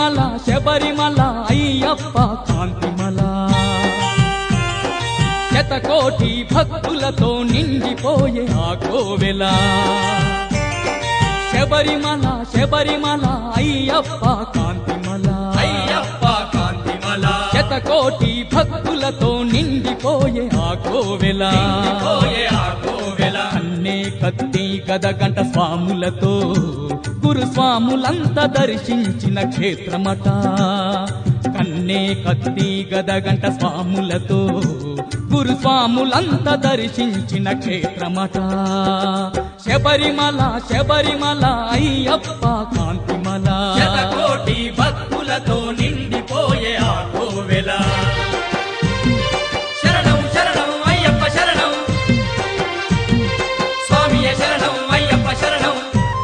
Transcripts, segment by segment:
శబరిమల శబరిమల అయ్యప్ప కాంతిమల శతకోటి భక్తులతో నిండిపోయే ఆ కోవెల శబరిమల శబరిమల అయ్యప్ప కాంతిమల అయ్యప్ప కాంతిమల శతకోటి భక్తులతో నిండిపోయే ఆ కోవెల పోయే ఆ కోవెల అన్నే కత్తి గదగంట స్వాములతో గురుస్వాములంతా దర్శించిన క్షేత్రమట కన్నే కత్తి గదగంట స్వాములతో గురుస్వాములంతా దర్శించిన క్షేత్రమట శబరిమల శబరిమల అయ్యప్ప కాంతిమల శతకోటి భక్తులతో నిండిపోయే ఆ కోవెల శరణం శరణం అయ్యప్ప శరణం స్వామియ శరణం అయ్యప్ప శరణం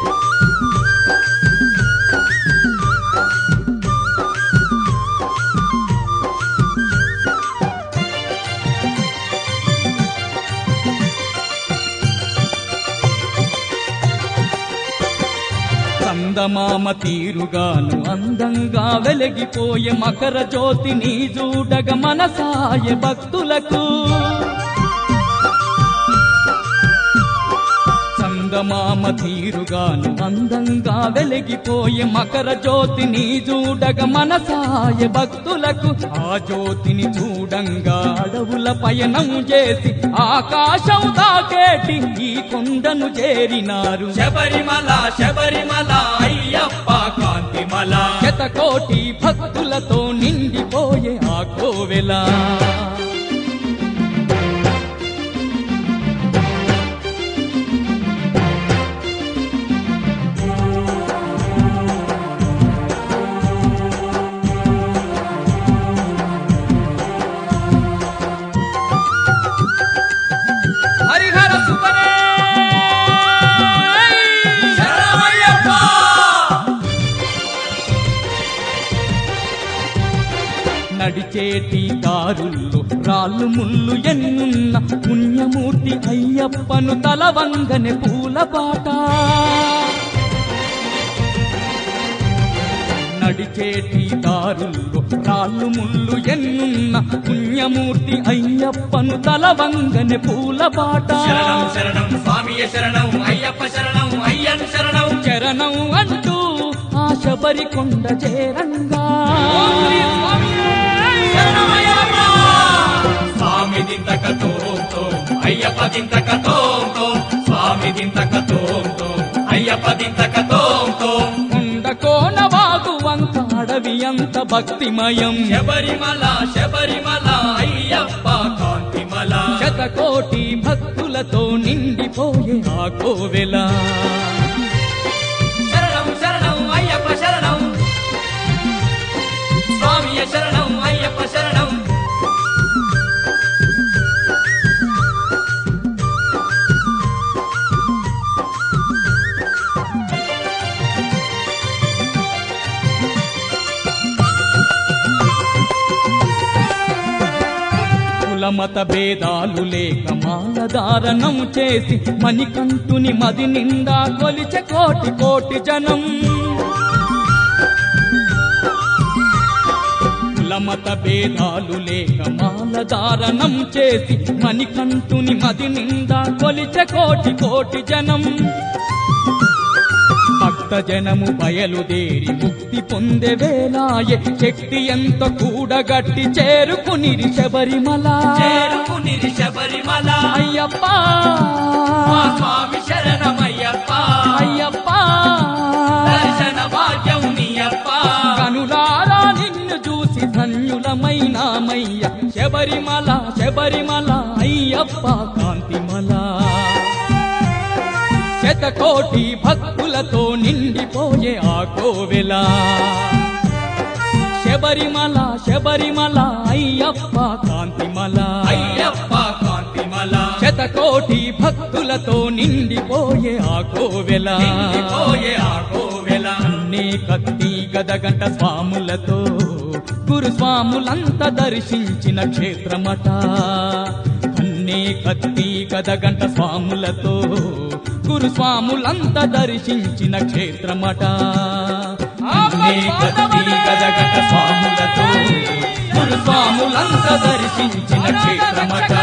చందమామ తీరుగాను అందంగా వెలిగిపోయే మకర జ్యోతిని చూడగ మనసాయ భక్తులకు చందమామ తీరుగాను అందంగా వెలిగిపోయే మకర జ్యోతిని చూడగ మనసాయ భక్తులకు ఆ జ్యోతిని చూడంగా అడవుల పయనం చేసి ఆకాశం దాకేటి ఈ కొండను చేరినారు శబరిమల శబరిమల అయ్యప్ప కాంతిమల శతకోటి భక్తులతో నిండిపోయే ఆ కోవెల హరిహర సుపరే శరణమయ్యప్ప నడిచేటి దారుల్లో రాళ్ళు ముళ్ళు ఎన్నున్న పుణ్యమూర్తి అయ్యప్పను తల వంగనే పూల బాట నడిచేటి దారుల్లో రాళ్ళు ముళ్ళు ఎన్నున్న పుణ్యమూర్తి అయ్యప్పను తల వంగనే పూల బాట శరణం శరణం స్వామియ శరణం అయ్యప్ప శరణం అయ్యన్ శరణం చరణం అంటూ ఆ శబరి కొండ చేరంగా శరణమయ్యప్ప స్వామి దింతక తోంతో అయ్యప్ప దింతక తోంతో స్వామి దింతక తోంతో అయ్యప్ప దింతక తోంతో కొండ కోన వాగు వంక అడవి అంత భక్తిమయం శబరిమల శబరిమల అయ్యప్ప కాంతిమల శతకోటి భక్తులతో నిండిపోయే ఆ కోవెల శరణం శరణం అయ్యప్ప శరణం స్వామియ శరణం అయ్యప్ప శరణం కులమత భేదాలు లేక మాలధారణం చేసి మణికంఠుని మది నిండా కొలిచె కోటి కోటి జనం కులమత భేదాలు లేక మాలధారణం చేసి మణికంఠుని మది నిండా కొలిచె కోటి కోటి జనం భక్త జనము బయలుదేరి ముక్తి పొందే వేలాయే శక్తి ఎంత కూడగట్టి చేరుకునిరి శబరిమల చేరుకునిరి శబరిమల అయ్యప్ప మా స్వామి శరణమయ్యప్ప అయ్యప్ప దర్శన భాగ్యం నీయప్ప కనులారా నిన్ను చూసి ధన్యులమైనామయ్య శబరిమల శబరిమల అయ్యప్ప కాంతిమల శతకోటి భక్తులతో నిండిపోయే ఆ కోవెల శబరిమల శబరిమల అయ్యప్ప కాంతిమల అయ్యప్ప కాంతిమల శతకోటి భక్తులతో నిండిపోయే ఆ కోవెల పోయే ఆ కోవెల అన్నే కత్తి గదగంట స్వాములతో గురుస్వాములంతా దర్శించిన క్షేత్రమట అన్నే కత్తి గదగంట స్వాములతో గురుస్వాములంతా దర్శించిన క్షేత్రమట అన్నే కత్తి గదగట స్వాములతో గురు స్వాములంత దర్శించిన క్షేత్రమట